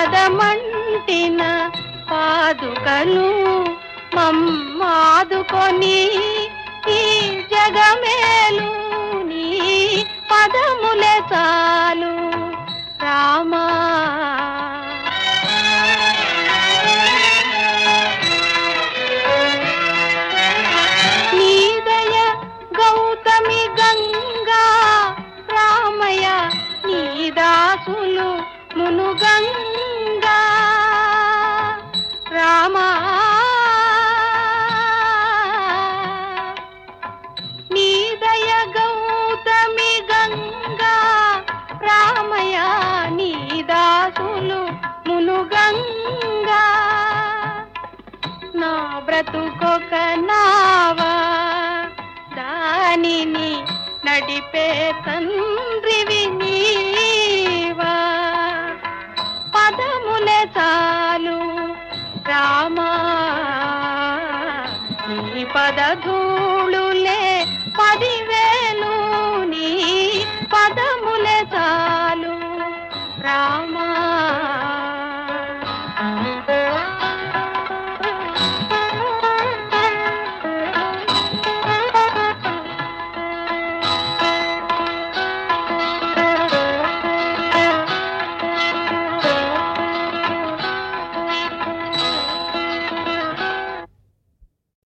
పదమంటిన పాదుకలు మమ్మాదుకొని ఈ జగమేలు నీ పదములే చాలు రామా నీదయ గౌతమి గంగా రామయ్య నీదాసులు మునుగంగా రామా నీదయ గౌతమి గంగా రామయ్య నీదాసులు మునుగంగా నా బ్రతుకొక నావా దానిని నడిపే తండ్రివి నీవా పదములే చాలు రామా